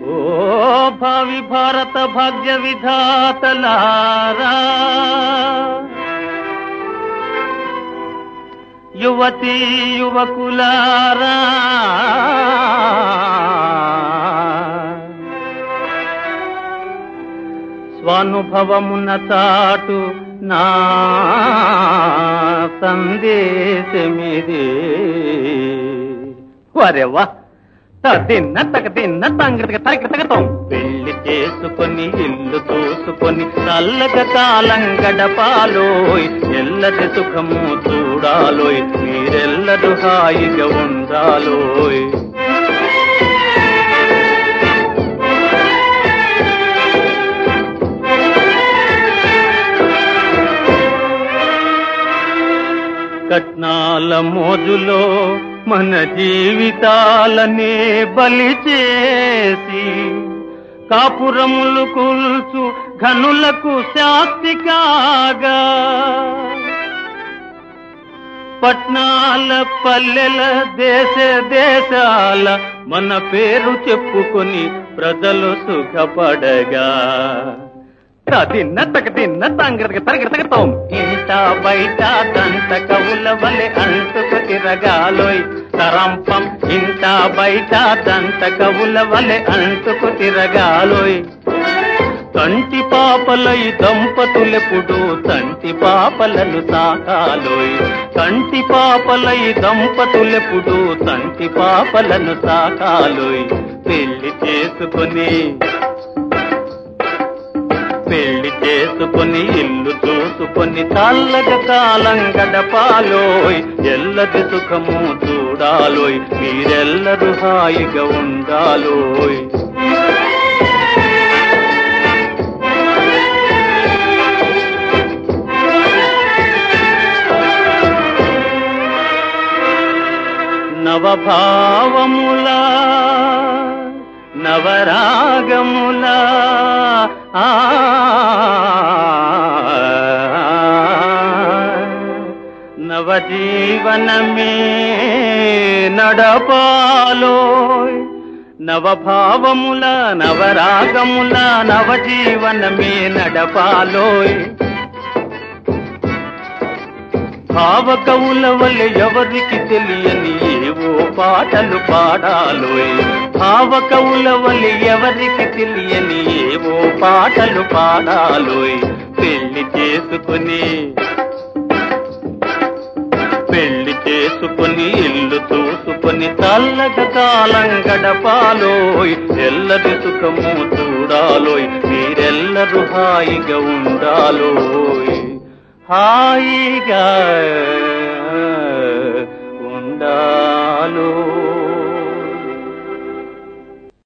ఓ భావి భారత భాగ్య విధాతలారా యువతీ యువకులారా స్వానుభవమున చాటు నా సందేశమిదే వరేవా తిన్న తగ తిన్న తంగతగ తగతగతం పెళ్లి చేసుకొని ఇల్లు చూసుకొని చల్లగ కాలం గడపాలోయ్ ఎల్లది సుఖము చూడాలోయ్ మీరెల్లరూ హాయిగా ఉండాలోయ్ కట్నాల మోజులో మన జీవితాలనే బలి చేసి కాపురములు కూల్చు ఘనులకు శాస్తి కాగా పట్నాల పల్లెల దేశ దేశాల మన పేరు చెప్పుకొని ప్రజలు సుఖపడగా తిన్న తగ తిన్న తంగరగ తరగ తగతాం ఇంట బయట దంత కవుల వలె అంటుకు తిరగాలోయ్ తరంపం ఇంట బయట దంత కవుల వలె అంటుకు తిరగాలోయ్ కంటి పాపలై దంపతులెప్పుడు తంటి పాపలను సాకాలోయ్ కంటి పాపలై దంపతులెప్పుడు తంటి పాపలను సాకాలోయ్ పెళ్లి చేసుకొని పెళ్లి చేసుకొని ఇల్లు చూసుకొని చల్లగా కాలం గడపాలోయ్ ఎల్లది సుఖము చూడాలోయ్ మీరెల్లరూ హాయిగా ఉండాలోయ్ నవభావముల నవరాగముల ఆ నవజీవనమే నడపాలోయ్ నవభావముల నవరాగముల నవజీవనమే నడపాలోయ్ భావ కవుల వల్ల ఎవరికి తెలియని ఏవో పాటలు పాడాలోయ్ భావ కవుల వల్ల ఎవరికి తెలియని ఏవో పాటలు పాడాలోయ్ పెళ్లి చేసుకుని పెళ్లి చేసుకుని ఇల్లు చూసుకొని చల్లగా కాలం గడపాలోయ్ ఎల్లరి సుఖము చూడాలోయ్ మీరెల్లరూ హాయిగా ఉండాలోయ్ హాయిగా ఉండాలో